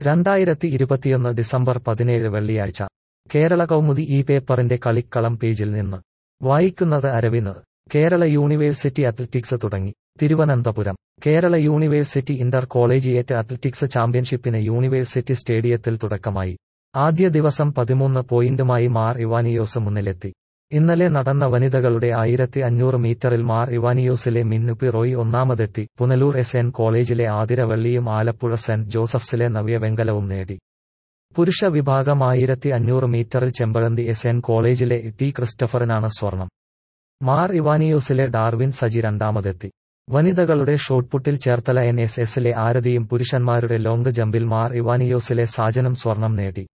രണ്ടായിരത്തി ഇരുപത്തിയൊന്ന് ഡിസംബർ പതിനേഴ് വെള്ളിയാഴ്ച കേരള കൗമുദി ഈ പേപ്പറിന്റെ കളിക്കളം പേജിൽ നിന്ന് വായിക്കുന്നത് അരവിന്ദ് കേരള യൂണിവേഴ്സിറ്റി അത്ലറ്റിക്സ് തുടങ്ങി Thiruvananthapuram Kerala university inter collegiate athletics ചാമ്പ്യൻഷിപ്പിന് യൂണിവേഴ്സിറ്റി സ്റ്റേഡിയത്തിൽ തുടക്കമായി ആദ്യ ദിവസം പതിമൂന്ന് പോയിന്റുമായി മാർ ഇവാനിയോസ് മുന്നിലെത്തി ഇന്നലെ നടന്ന വനിതകളുടെ ആയിരത്തി അഞ്ഞൂറ് മീറ്ററിൽ മാർ ഇവാനിയോസിലെ മിന്നുപി റോയ് ഒന്നാമതെത്തി പുനലൂർ എസ് എൻ കോളേജിലെ ആതിര വെള്ളിയും ആലപ്പുഴ സെന്റ് ജോസഫ്സിലെ നവ്യ വെങ്കലവും നേടി പുരുഷ വിഭാഗം ആയിരത്തി അഞ്ഞൂറ് മീറ്ററിൽ ചെമ്പഴന്തി എസ് എൻ കോളേജിലെ ടി ക്രിസ്റ്റഫറിനാണ് സ്വർണം മാർ ഇവാനിയോസിലെ ഡാർവിൻ സജി രണ്ടാമതെത്തി വനിതകളുടെ ഷോട്ട്പുട്ടിൽ ചേർത്തല എൻ എസ് എസിലെ ആരതിയും പുരുഷന്മാരുടെ ലോങ് ജമ്പിൽ മാർ ഇവാനിയോസിലെ സാജനും സ്വർണം നേടി